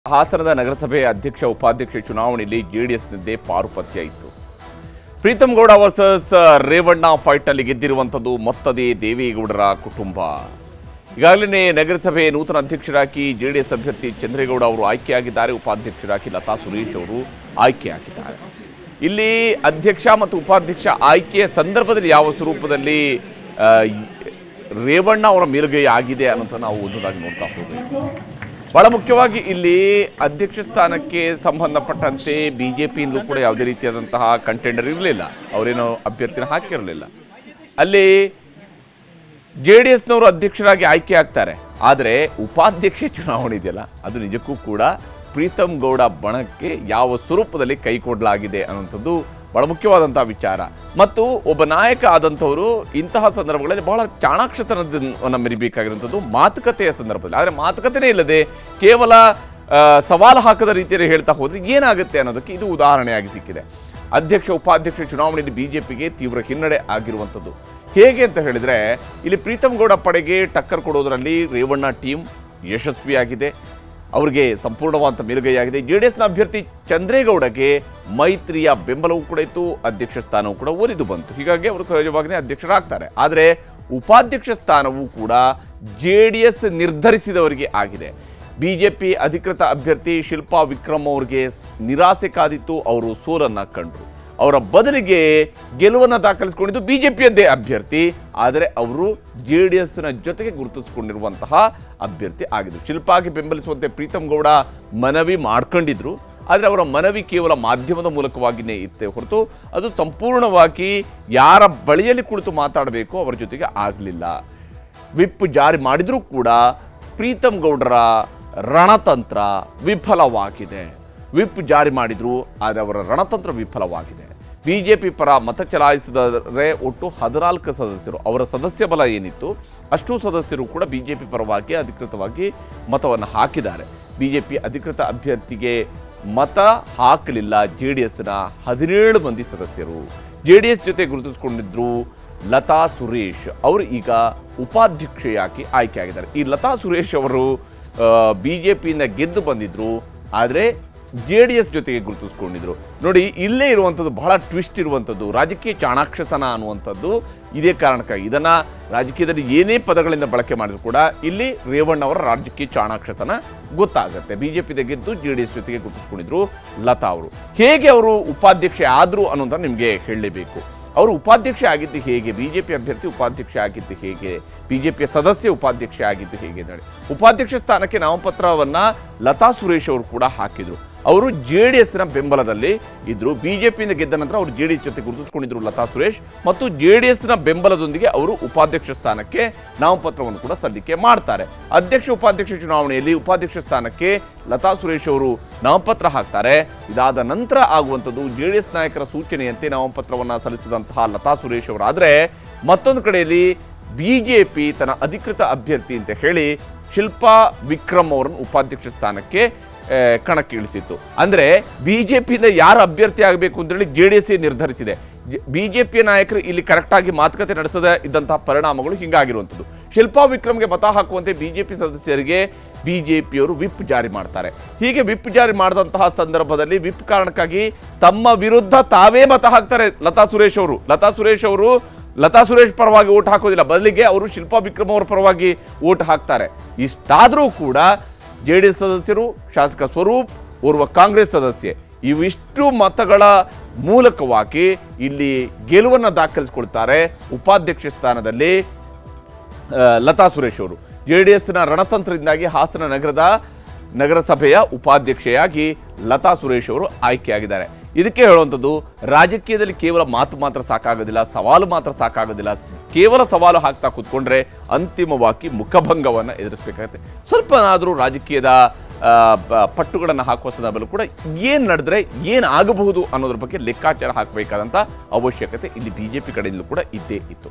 ಹಾಸನದ ನಗರಸಭೆ ಅಧ್ಯಕ್ಷ ಉಪಾಧ್ಯಕ್ಷ ಚುನಾವಣೆಯಲ್ಲಿ ಜೆಡಿಎಸ್ನದ್ದೇ ಪಾರುಪತ್ಯ ಇತ್ತು ಪ್ರೀತಮ್ ಗೌಡ ವರ್ಸಸ್ ರೇವಣ್ಣ ಫೈಟ್ನಲ್ಲಿ ಗೆದ್ದಿರುವಂಥದ್ದು ಮೊತ್ತದೇ ದೇವೇಗೌಡರ ಕುಟುಂಬ ಈಗಾಗಲೇ ನಗರಸಭೆ ನೂತನ ಅಧ್ಯಕ್ಷರಾಗಿ ಜೆಡಿಎಸ್ ಅಭ್ಯರ್ಥಿ ಚಂದ್ರೇಗೌಡ ಅವರು ಆಯ್ಕೆಯಾಗಿದ್ದಾರೆ ಉಪಾಧ್ಯಕ್ಷರಾಗಿ ಲತಾ ಸುರೇಶ್ ಅವರು ಆಯ್ಕೆಯಾಗಿದ್ದಾರೆ ಇಲ್ಲಿ ಅಧ್ಯಕ್ಷ ಮತ್ತು ಉಪಾಧ್ಯಕ್ಷ ಆಯ್ಕೆಯ ಸಂದರ್ಭದಲ್ಲಿ ಯಾವ ಸ್ವರೂಪದಲ್ಲಿ ಆ, ಈ- ರೇವಣ್ಣ ಅವರ ಮೇಲುಗೈ ಆಗಿದೆ ಅನ್ನೋಂಥ ನಾವು ಒಂದೊಂದಾಗಿ ನೋಡ್ತಾ ಹೋಗಬೇಕು ಬಹಳ ಮುಖ್ಯವಾಗಿ ಇಲ್ಲಿ ಅಧ್ಯಕ್ಷ ಸ್ಥಾನಕ್ಕೆ ಸಂಬಂಧಪಟ್ಟಂತೆ ಬಿ ಜೆ ಪಿಯಿಂದಲೂ ಕೂಡ ಯಾವುದೇ ರೀತಿಯಾದಂತಹ ಕಂಟೆಂಡರ್ ಇರಲಿಲ್ಲ ಅವರೇನೋ ಅಭ್ಯರ್ಥಿನ ಹಾಕಿರಲಿಲ್ಲ ಅಲ್ಲಿ ಜೆ ಡಿ ಎಸ್ನವರು ಅಧ್ಯಕ್ಷರಾಗಿ ಆಯ್ಕೆ ಆಗ್ತಾರೆ ಆದರೆ ಉಪಾಧ್ಯಕ್ಷ ಚುನಾವಣೆ ಇದೆಯಲ್ಲ ಅದು ನಿಜಕ್ಕೂ ಕೂಡ ಪ್ರೀತಮ್ ಗೌಡ ಬಣಕ್ಕೆ ಯಾವ ಸ್ವರೂಪದಲ್ಲಿ ಕೈ ಕೊಡಲಾಗಿದೆ ಅನ್ನುವಂಥದ್ದು ಬಹಳ ಮುಖ್ಯವಾದಂತಹ ವಿಚಾರ ಮತ್ತು ಒಬ್ಬ ನಾಯಕ ಆದಂಥವರು ಇಂತಹ ಸಂದರ್ಭಗಳಲ್ಲಿ ಬಹಳ ಚಾಣಾಕ್ಷತನವನ್ನು ಮೆರಿಬೇಕಾಗಿರುವಂಥದ್ದು ಮಾತುಕತೆಯ ಸಂದರ್ಭದಲ್ಲಿ ಆದರೆ ಮಾತುಕತೆನೇ ಇಲ್ಲದೆ ಕೇವಲ ಆ, ಸವಾಲು ಹಾಕದ ರೀತಿಯಲ್ಲಿ ಹೇಳ್ತಾ ಹೋದ್ರೆ ಏನಾಗುತ್ತೆ ಅನ್ನೋದಕ್ಕೆ ಇದು ಉದಾಹರಣೆಯಾಗಿ ಸಿಕ್ಕಿದೆ ಅಧ್ಯಕ್ಷ ಉಪಾಧ್ಯಕ್ಷ ಚುನಾವಣೆಯಲ್ಲಿ ಬಿಜೆಪಿಗೆ ತೀವ್ರ ಹಿನ್ನಡೆ ಆಗಿರುವಂಥದ್ದು ಹೇಗೆ ಅಂತ ಹೇಳಿದ್ರೆ ಇಲ್ಲಿ ಪ್ರೀತಮ್ ಗೌಡ ಪಡೆಗೆ ಟಕ್ಕರ್ ಕೊಡೋದರಲ್ಲಿ ರೇವಣ್ಣ ಟೀಮ್ ಯಶಸ್ವಿಯಾಗಿದೆ ಅವರಿಗೆ ಸಂಪೂರ್ಣವಾದ ಮೇಲುಗೈಯಾಗಿದೆ ಜೆ ಡಿ ಎಸ್ನ ಅಭ್ಯರ್ಥಿ ಚಂದ್ರೇಗೌಡಗೆ ಮೈತ್ರಿಯ ಬೆಂಬಲವೂ ಕೂಡ ಇತ್ತು ಅಧ್ಯಕ್ಷ ಸ್ಥಾನವೂ ಕೂಡ ಒಲಿದು ಬಂತು ಹೀಗಾಗಿ ಅವರು ಸಹಜವಾಗಿಯೇ ಅಧ್ಯಕ್ಷರಾಗ್ತಾರೆ ಆದರೆ ಉಪಾಧ್ಯಕ್ಷ ಸ್ಥಾನವೂ ಕೂಡ ಜೆ ಡಿ ಎಸ್ ನಿರ್ಧರಿಸಿದವರಿಗೆ ಆಗಿದೆ ಬಿಜೆಪಿ ಅಧಿಕೃತ ಅಭ್ಯರ್ಥಿ ಶಿಲ್ಪಾ ವಿಕ್ರಮ್ ಅವರಿಗೆ ನಿರಾಸೆ ಕಾದಿತ್ತು ಅವರು ಸೋಲನ್ನ ಕಂಡ್ರು ಅವರ ಬದಲಿಗೆ ಗೆಲುವನ್ನು ದಾಖಲಿಸಿಕೊಂಡಿದ್ದು ಬಿಜೆಪಿಯದ್ದೇ ಅಭ್ಯರ್ಥಿ ಆದರೆ ಅವರು ಜೆ ಡಿ ಎಸ್ನ ಜೊತೆಗೆ ಗುರುತಿಸಿಕೊಂಡಿರುವಂತಹ ಅಭ್ಯರ್ಥಿ ಆಗಿದ್ರು ಶಿಲ್ಪಾಗೆ ಬೆಂಬಲಿಸುವಂತೆ ಪ್ರೀತಮ್ ಗೌಡ ಮನವಿ ಮಾಡ್ಕೊಂಡಿದ್ರು ಆದರೆ ಅವರ ಮನವಿ ಕೇವಲ ಮಾಧ್ಯಮದ ಮೂಲಕವಾಗಿಯೇ ಇತ್ತೆ ಹೊರತು ಅದು ಸಂಪೂರ್ಣವಾಗಿ ಯಾರ ಬಳಿಯಲ್ಲಿ ಕುಳಿತು ಮಾತಾಡಬೇಕು ಅವರ ಜೊತೆಗೆ ಆಗಲಿಲ್ಲ ವಿಪ್ ಜಾರಿ ಮಾಡಿದರೂ ಕೂಡ ಪ್ರೀತಮ್ ಗೌಡರ ರಣತಂತ್ರ ವಿಫಲವಾಗಿದೆ ವಿಪ್ ಜಾರಿ ಮಾಡಿದ್ರು ಆದರೆ ಅವರ ರಣತಂತ್ರ ವಿಫಲವಾಗಿದೆ ಬಿಜೆಪಿ ಪರ ಮತ ಚಲಾಯಿಸಿದರೆ ಒಟ್ಟು ಹದಿನಾಲ್ಕು ಸದಸ್ಯರು ಅವರ ಸದಸ್ಯ ಬಲ ಏನಿತ್ತು ಅಷ್ಟು ಸದಸ್ಯರು ಕೂಡ ಬಿಜೆಪಿ ಪರವಾಗಿ ಅಧಿಕೃತವಾಗಿ ಮತವನ್ನು ಹಾಕಿದ್ದಾರೆ ಬಿಜೆಪಿ ಅಧಿಕೃತ ಅಭ್ಯರ್ಥಿಗೆ ಮತ ಹಾಕಲಿಲ್ಲ ಜೆ ಡಿ ಎಸ್ನ ಹದಿನೇಳು ಮಂದಿ ಸದಸ್ಯರು ಜೆ ಡಿ ಎಸ್ ಜೊತೆ ಗುರುತಿಸಿಕೊಂಡಿದ್ರು ಲತಾ ಸುರೇಶ್ ಅವರು ಈಗ ಉಪಾಧ್ಯಕ್ಷೆಯಾಗಿ ಆಯ್ಕೆಯಾಗಿದ್ದಾರೆ ಈ ಲತಾ ಸುರೇಶ್ ಅವರು ಬಿ ಜೆ ಪಿಯಿಂದ ಗೆದ್ದು ಬಂದಿದ್ರು ಆದರೆ ಜೆ ಡಿ ಎಸ್ ಜೊತೆಗೆ ಗುರುತಿಸ್ಕೊಂಡಿದ್ರು ನೋಡಿ ಇಲ್ಲೇ ಇರುವಂಥದ್ದು ಬಹಳ ಟ್ವಿಸ್ಟ್ ಇರುವಂಥದ್ದು ರಾಜಕೀಯ ಚಾಣಾಕ್ಷತನ ಅನ್ನುವಂಥದ್ದು ಇದೇ ಕಾರಣಕ್ಕಾಗಿ ಇದನ್ನ ರಾಜಕೀಯದಲ್ಲಿ ಏನೇ ಪದಗಳಿಂದ ಬಳಕೆ ಮಾಡಿದ್ರು ಕೂಡ ಇಲ್ಲಿ ರೇವಣ್ಣ ಅವರ ರಾಜಕೀಯ ಚಾಣಾಕ್ಷತನ ಗೊತ್ತಾಗುತ್ತೆ ಬಿಜೆಪಿ ಗೆದ್ದು ಜೆ ಡಿ ಎಸ್ ಜೊತೆಗೆ ಗುರುತಿಸ್ಕೊಂಡಿದ್ರು ಲತಾ ಅವರು ಹೇಗೆ ಅವರು ಉಪಾಧ್ಯಕ್ಷೆ ಆದ್ರು ಅನ್ನೋದನ್ನ ನಿಮಗೆ ಹೇಳಲೇಬೇಕು ಅವರು ಉಪಾಧ್ಯಕ್ಷೆ ಆಗಿದ್ದು ಹೇಗೆ ಬಿಜೆಪಿ ಅಭ್ಯರ್ಥಿ ಉಪಾಧ್ಯಕ್ಷೆ ಆಗಿದ್ದು ಹೇಗೆ ಬಿಜೆಪಿಯ ಸದಸ್ಯ ಉಪಾಧ್ಯಕ್ಷೆ ಆಗಿದ್ದು ಹೇಗೆ ನೋಡಿ ಉಪಾಧ್ಯಕ್ಷ ಸ್ಥಾನಕ್ಕೆ ನಾಮಪತ್ರವನ್ನ ಲತಾ ಸುರೇಶ್ ಅವರು ಕೂಡ ಹಾಕಿದ್ರು ಅವರು ಜೆ ಡಿ ಎಸ್ನ ಬೆಂಬಲದಲ್ಲಿ ಇದ್ರು ಬಿಜೆಪಿಯಿಂದ ಗೆದ್ದ ನಂತರ ಅವರು ಜೆ ಡಿ ಎಸ್ ಜೊತೆ ಗುರುತಿಸಿಕೊಂಡಿದ್ರು ಲತಾ ಸುರೇಶ್ ಮತ್ತು ಜೆ ಡಿ ಎಸ್ನ ಬೆಂಬಲದೊಂದಿಗೆ ಅವರು ಉಪಾಧ್ಯಕ್ಷ ಸ್ಥಾನಕ್ಕೆ ನಾಮಪತ್ರವನ್ನು ಕೂಡ ಸಲ್ಲಿಕೆ ಮಾಡ್ತಾರೆ ಅಧ್ಯಕ್ಷ ಉಪಾಧ್ಯಕ್ಷ ಚುನಾವಣೆಯಲ್ಲಿ ಉಪಾಧ್ಯಕ್ಷ ಸ್ಥಾನಕ್ಕೆ ಲತಾ ಸುರೇಶ್ ಅವರು ನಾಮಪತ್ರ ಹಾಕ್ತಾರೆ ಇದಾದ ನಂತರ ಆಗುವಂಥದ್ದು ಜೆ ಡಿ ಎಸ್ ನಾಯಕರ ಸೂಚನೆಯಂತೆ ನಾಮಪತ್ರವನ್ನು ಸಲ್ಲಿಸಿದಂತಹ ಲತಾ ಸುರೇಶ್ ಅವರು ಆದರೆ ಮತ್ತೊಂದು ಕಡೆಯಲ್ಲಿ ಬಿಜೆಪಿ ತನ್ನ ಅಧಿಕೃತ ಅಭ್ಯರ್ಥಿ ಅಂತ ಹೇಳಿ ಶಿಲ್ಪಾ ವಿಕ್ರಮ್ ಅವರನ್ನು ಉಪಾಧ್ಯಕ್ಷ ಸ್ಥಾನಕ್ಕೆ ಆ, ಕಣಕ್ಕೆ ಇಳಿಸಿತ್ತು ಅಂದ್ರೆ ಬಿಜೆಪಿಯಿಂದ ಯಾರು ಅಭ್ಯರ್ಥಿ ಆಗಬೇಕು ಅಂತೇಳಿ ಜೆ ಡಿ ಎಸ್ ನಿರ್ಧರಿಸಿದೆ ಬಿಜೆಪಿಯ ನಾಯಕರು ಇಲ್ಲಿ ಕರೆಕ್ಟಾಗಿ ಮಾತುಕತೆ ನಡೆಸದ ಇದ್ದಂತಹ ಪರಿಣಾಮಗಳು ಹಿಂಗಾಗಿರುವಂಥದ್ದು ಶಿಲ್ಪಾ ವಿಕ್ರಮ್ಗೆ ಮತ ಹಾಕುವಂತೆ ಬಿಜೆಪಿ ಸದಸ್ಯರಿಗೆ ಬಿಜೆಪಿಯವರು ವಿಪ್ ಜಾರಿ ಮಾಡ್ತಾರೆ ಹೀಗೆ ವಿಪ್ ಜಾರಿ ಮಾಡಿದಂತಹ ಸಂದರ್ಭದಲ್ಲಿ ವಿಪ್ ಕಾರಣಕ್ಕಾಗಿ ತಮ್ಮ ವಿರುದ್ಧ ತಾವೇ ಮತ ಹಾಕ್ತಾರೆ ಲತಾ ಸುರೇಶ್ ಅವರು ಲತಾ ಸುರೇಶ್ ಅವರು ಲತಾ ಸುರೇಶ್ ಪರವಾಗಿ ಓಟ್ ಹಾಕೋದಿಲ್ಲ ಬದಲಿಗೆ ಅವರು ಶಿಲ್ಪಾ ವಿಕ್ರಮ್ ಅವರ ಪರವಾಗಿ ಓಟ್ ಹಾಕ್ತಾರೆ ಇಷ್ಟಾದರೂ ಕೂಡ ಜೆ ಡಿ ಎಸ್ ಸದಸ್ಯರು ಶಾಸಕ ಸ್ವರೂಪ್ ಓರ್ವ ಕಾಂಗ್ರೆಸ್ ಸದಸ್ಯೆ ಇವಿಷ್ಟು ಮತಗಳ ಮೂಲಕವಾಗಿ ಇಲ್ಲಿ ಗೆಲುವನ್ನು ದಾಖಲಿಸಿಕೊಳ್ತಾರೆ ಉಪಾಧ್ಯಕ್ಷ ಸ್ಥಾನದಲ್ಲಿ ಆ, ಲತಾ ಸುರೇಶ್ ಅವರು ಜೆ ಡಿ ಎಸ್ನ ರಣತಂತ್ರದಿಂದಾಗಿ ಹಾಸನ ನಗರದ ನಗರಸಭೆಯ ಉಪಾಧ್ಯಕ್ಷೆಯಾಗಿ ಲತಾ ಸುರೇಶ್ ಅವರು ಆಯ್ಕೆಯಾಗಿದ್ದಾರೆ ಇದಕ್ಕೆ ಹೇಳುವಂಥದ್ದು ರಾಜಕೀಯದಲ್ಲಿ ಕೇವಲ ಮಾತು ಮಾತ್ರ ಸಾಕಾಗೋದಿಲ್ಲ ಸವಾಲು ಮಾತ್ರ ಸಾಕಾಗೋದಿಲ್ಲ ಕೇವಲ ಸವಾಲು ಹಾಕ್ತಾ ಕೂತ್ಕೊಂಡ್ರೆ ಅಂತಿಮವಾಗಿ ಮುಖಭಂಗವನ್ನು ಎದುರಿಸಬೇಕಾಗುತ್ತೆ ಸ್ವಲ್ಪನಾದರೂ ರಾಜಕೀಯದ ಆ, ಬ- ಪಟ್ಟುಗಳನ್ನು ಹಾಕುವ ಸಂದರ್ಭದಲ್ಲೂ ಕೂಡ ಏನು ನಡೆದ್ರೆ ಏನು ಆಗಬಹುದು ಅನ್ನೋದ್ರ ಬಗ್ಗೆ ಲೆಕ್ಕಾಚಾರ ಹಾಕಬೇಕಾದಂಥ ಅವಶ್ಯಕತೆ ಇಲ್ಲಿ ಬಿ ಜೆ ಪಿ ಕಡೆಯಿಂದಲೂ ಕೂಡ ಇದ್ದೇ ಇತ್ತು